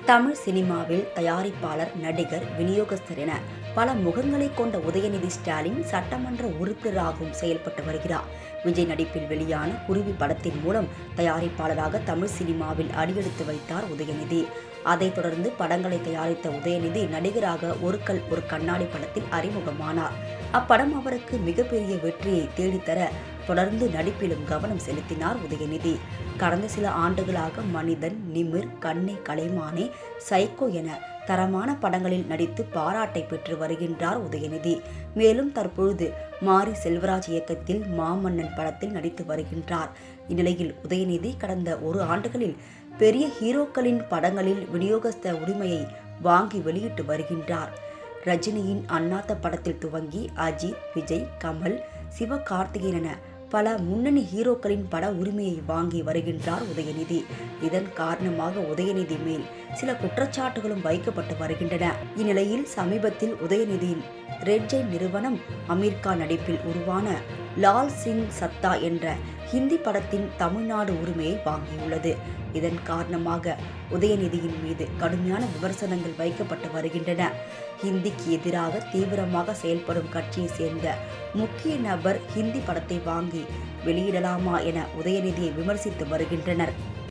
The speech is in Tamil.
தமிழ் சினிமாவில் தயாரிப்பாளர் நடிகர் விநியோகஸ்தர் என பல முகங்களை கொண்ட உதயநிதி ஸ்டாலின் சட்டமன்ற உறுப்பினராகவும் செயல்பட்டு வருகிறார் விஜய் நடிப்பில் வெளியான குருவி படத்தின் மூலம் தயாரிப்பாளராக தமிழ் சினிமாவில் அடியெடுத்து வைத்தார் உதயநிதி அதைத் தொடர்ந்து படங்களை தயாரித்த உதயநிதி நடிகராக ஒரு கல் ஒரு கண்ணாடி படத்தில் அறிமுகமானார் அப்படம் அவருக்கு மிகப்பெரிய வெற்றியை தேடித்தர தொடர்ந்து நடிப்பிலும் கவனம் செலுத்தினார் உதயநிதி கடந்த சில ஆண்டுகளாக மனிதன் நிமிர் கண்ணே கலைமானே சைக்கோ என தரமான படங்களில் நடித்து பாராட்டை பெற்று வருகின்றார் உதயநிதி மேலும் தற்பொழுது மாரி செல்வராஜ் இயக்கத்தில் மாமன்னன் படத்தில் நடித்து வருகின்றார் இந்நிலையில் உதயநிதி கடந்த ஒரு ஆண்டுகளில் பெரிய ஹீரோக்களின் படங்களில் விநியோகஸ்த உரிமையை வாங்கி வெளியிட்டு வருகின்றார் ரஜினியின் அண்ணாத்த படத்தில் துவங்கி அஜித் விஜய் கமல் சிவகார்த்திகேயன் என பல முன்னணி ஹீரோக்களின் பட உரிமையை வாங்கி வருகின்றார் உதயநிதி இதன் காரணமாக உதயநிதி மேல் சில குற்றச்சாட்டுகளும் வைக்கப்பட்டு வருகின்றன இந்நிலையில் சமீபத்தில் உதயநிதியின் ரெட் ஜெயின் நிறுவனம் அமீர்கான் நடிப்பில் உருவான லால் சிங் சத்தா என்ற ஹிந்தி படத்தின் தமிழ்நாடு உரிமையை வாங்கியுள்ளது இதன் காரணமாக உதயநிதியின் மீது கடுமையான விமர்சனங்கள் வைக்கப்பட்டு வருகின்றன ஹிந்திக்கு எதிராக தீவிரமாக செயல்படும் கட்சியை சேர்ந்த முக்கிய நபர் ஹிந்தி படத்தை வாங்கி வெளியிடலாமா என உதயநிதியை விமர்சித்து வருகின்றனர்